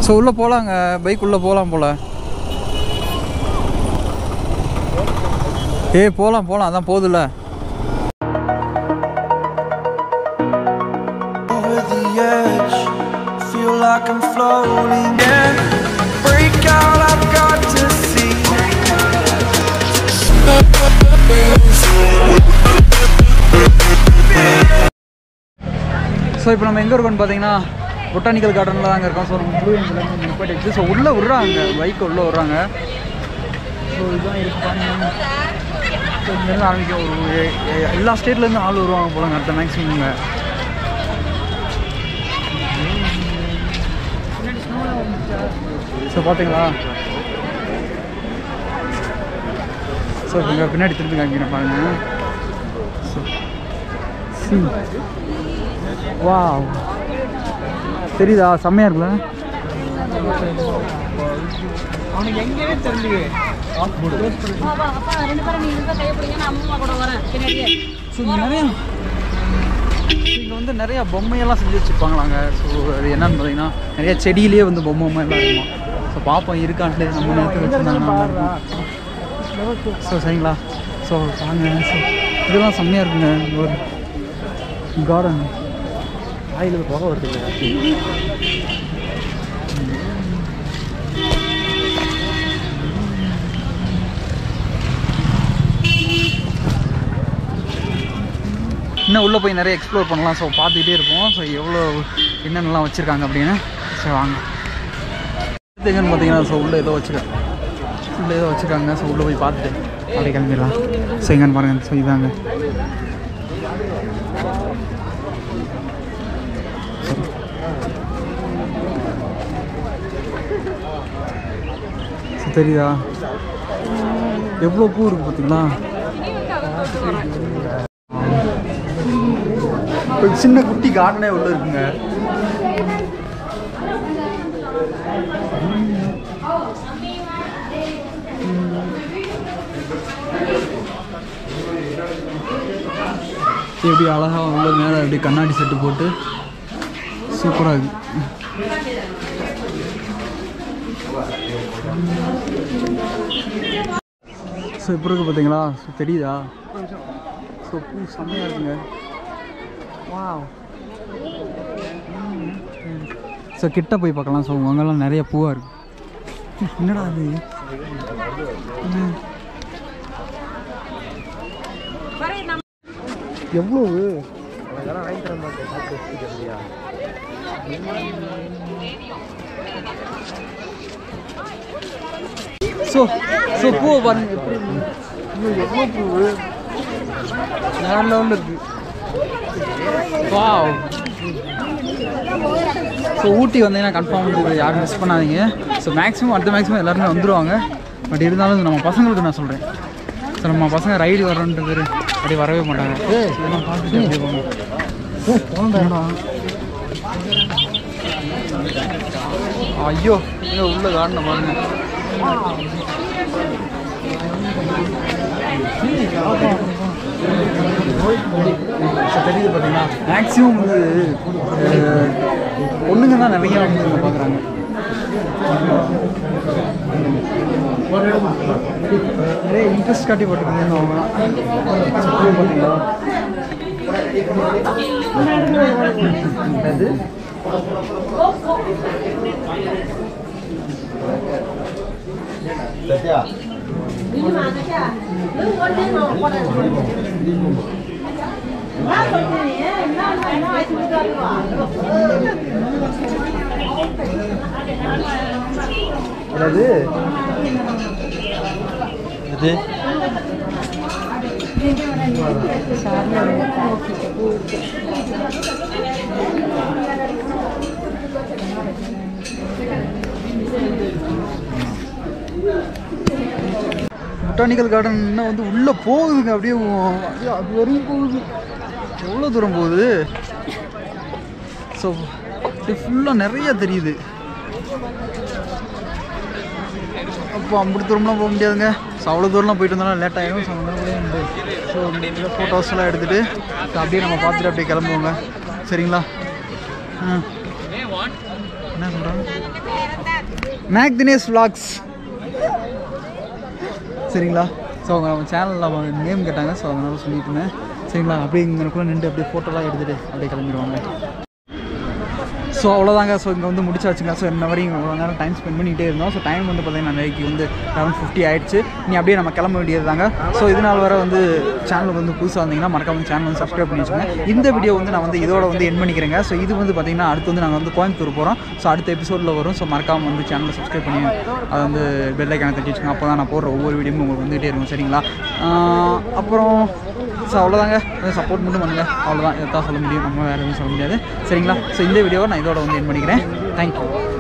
So உள்ளே போகலாங்க bike உள்ளே போகலாம் போல ஏய் போகலாம் போகலாம் அதான் போகுதுல்ல over the edge. Feel like I'm floating. Yeah. Break out, I've got to see. So இப்போ நம்ம எங்கே இருக்கோம்னு பார்த்தீங்கன்னா பொட்டானிக்கல் கார்டனில் தாங்க இருக்கோம் ஸோ நம்ம ப்ளூ என்ஜில் நிப்பாட்டி ஸோ உள்ளே விட்றாங்க பைக்கை உள்ளே விட்றாங்க ஸோ இதுதான் இருக்கு பாருங்க ஸோ இங்கேருந்து ஆரம்பிக்கும் ஒரு எ- எ- எல்லா ஸ்டேட்லேருந்து ஆள் வருவாங்க போலங்க அடுத்த மேக்ஸிமம் ஸோ பார்த்தீங்களா ஸோ இங்கே பின்னாடி திருப்பி காமிக்கிறேன் பாருங்க ஸோ சி வாவ் தெரியுதா செம்மையா இருக்குல்ல அப்பா அப்பா ரெண்டு பேரும் நீங்க இருந்தா கையை பிடிங்க நான் அம்மா கூட வரேன் பின்னாடியே ஸோ இங்கே நிறைய இங்கே வந்து நிறைய பொம்மையெல்லாம் செஞ்சு வச்சுருப்பாங்களாங்க ஸோ அது என்னன்னு பார்த்தீங்கன்னா நிறைய செடியிலேயே வந்து பொம்மை பொம்மை எல்லாம் இருக்குமா ஸோ பார்ப்போம் இருக்கான்ட்டு நம்ம நேரத்தில் வச்சுருந்தாங்க ஸோ சரிங்களா ஸோ வாங்க ஸோ இதெல்லாம் செம்மையாக இருக்குங்க இங்க ஒரு கார்டன் ஆயில் புகை வருதுங்க இன்னும் உள்ளே போய் நிறைய எக்ஸ்ப்ளோர் பண்ணலாம் ஸோ பார்த்துக்கிட்டே இருப்போம் ஸோ எவ்வளோ என்னென்னலாம் வச்சுருக்காங்க அப்படின்னு சரி வாங்க அடுத்து எங்கன்னு பார்த்தீங்கன்னா ஸோ உள்ளே ஏதோ வச்சுருக்காங்க உள்ளே ஏதோ வச்சுருக்காங்க ஸோ உள்ளே போய் பார்த்துட்டு அப்படியே கிளம்பிடலாம் ஸோ எங்கன்னு பாருங்கள் ஸோ இதாங்க ஸோ தெரியுதா எவ்வளோ பூ இருக்குது பார்த்தீங்களா ஒரு சின்ன குட்டி கார்டனே உள்ள இருக்குங்க எப்படி அழகா உள்ள மேலே அப்படியே கண்ணாடி செட்டு போட்டு சூப்பராக இருக்கு ஸோ இப்போ இருக்கு பார்த்தீங்களா ஸோ தெரியுதா ஸோ பூ செம்மையாக இருக்குங்க வாவ் ஸோ கிட்ட போய் பார்க்கலாம் ஸோ அங்கெல்லாம் நிறைய பூவாக இருக்கு என்னடா அது ம். எவ்வளவு அதெல்லாம் வாங்கி தர மாட்டேன் சாப்பிட்டு வச்சுக்கிறதுலையா ஸோ ஸோ பூவை பாருங்க எப்படி இருக்கு. இன்னும் எவ்வளோ பூ வேற லெவலில் இருக்கு வாவ் ஸோ ஊட்டி வந்தீங்கன்னா கன்ஃபார்ம் வந்து இதை யாரும் மிஸ் பண்ணாதீங்க ஸோ மேக்ஸிமம் அடுத்த மேக்ஸிமம் எல்லாருமே வந்துருவாங்க பட் இருந்தாலும் நம்ம பசங்களுக்கு நான் சொல்கிறேன் ஸோ நம்ம பசங்க ரைடு வரோன்ட்டு பேர் அப்படி வரவே மாட்டாங்க இதெல்லாம் பார்த்துட்டு அப்படியே போங்க என்னடா? ஐயோ இங்க உள்ள காரண பாருங்க இப்போ தெரியுது பார்த்தீங்களா மேக்ஸிமம் வந்து அஹ், பொண்ணுங்க தான் நிறைய வந்து இங்கே பார்க்குறாங்க நிறைய இன்ட்ரெஸ்ட் காட்டி போட்டுருக்காங்க அவங்கலாம் சுற்றி பார்த்தீங்களா அது அது இது பொட்டானிக்கல் கார்டன் இன்னும் வந்து உள்ளே போகுதுங்க அப்படியே அப்படியே அது வரையும் போகுது எவ்வளோ தூரம் போகுது ஸோ அப்படியே ஃபுல்லாக நிறைய தெரியுது அப்போ அப்படி தூரம்லாம் போக முடியாதுங்க ஸோ அவ்வளோ தூரம்லாம் போயிட்டு இருந்தாலும் லேட் ஆகிடும் ஸோ உண்டு ஸோ ஃபோட்டோஸ் எல்லாம் எடுத்துகிட்டு ஸோ அப்படியே நம்ம பார்த்துட்டு அப்படியே கிளம்புவோங்க சரிங்களா ம் என்ன சொல்கிறாங்க மேக் தினேஷ் vlogs சரிங்களா ஸோ அவங்க நம்ம சேனலில் நேம் கேட்டாங்க ஸோ அதனால சொல்லிட்டு இருந்தேன் சரிங்களா அப்படியே இங்கனக்குள்ளே நின்று அப்படியே ஃபோட்டோலாம் எடுத்துகிட்டு அப்படியே கிளம்பிடுவாங்க ஸோ அவ்வளோதாங்க ஸோ இங்கே வந்து முடிச்சாச்சுங்க ஸோ இந்த மாதிரி இங்கே அவ்வளோ நேரம் டைம் ஸ்பெண்ட் பண்ணிகிட்டே இருந்தோம் ஸோ டைம் வந்து பார்த்தீங்கன்னா நாளைக்கு வந்து லெவன் ஃபிஃப்டி ஆயிடுச்சு நீ அப்படியே நம்ம கிளம்ப வேண்டியது தாங்க ஸோ இதனால் வர வந்து சேனலுக்கு வந்து புதுசாக வந்தீங்கன்னா மறக்காம சேனல் வந்து சப்ஸ்கிரைப் பண்ணி வச்சுக்கோங்க இந்த வீடியோ வந்து நான் வந்து இதோட வந்து என் பண்ணிக்கிறேங்க ஸோ இது வந்து பார்த்தீங்கன்னா அடுத்து வந்து நாங்கள் வந்து கோயம்புத்தூர் போகிறோம் ஸோ அடுத்த எபிசோடில் வரும் ஸோ மறக்காம வந்து சேனலை சப்ஸ்கிரைப் பண்ணி அதை வந்து பெல்லைக்கான தட்டி வச்சுக்கோங்க அப்போ தான் நான் போடுற ஒவ்வொரு வீடியோவும் உங்களுக்கு வந்துகிட்டே இருக்கும் சரிங்களா ஆஹ் அப்புறம் ஸோ அவ்வளோதாங்க சப்போர்ட் மட்டும் பண்ணுங்கள் அவ்வளோதான் இதான் சொல்ல முடியும் நம்ம வேறு எதுவும் சொல்ல முடியாது சரிங்களா ஸோ இந்த வீடியோவை நான் இதோட வந்து என் பண்ணிக்கிறேன் தேங்க்யூ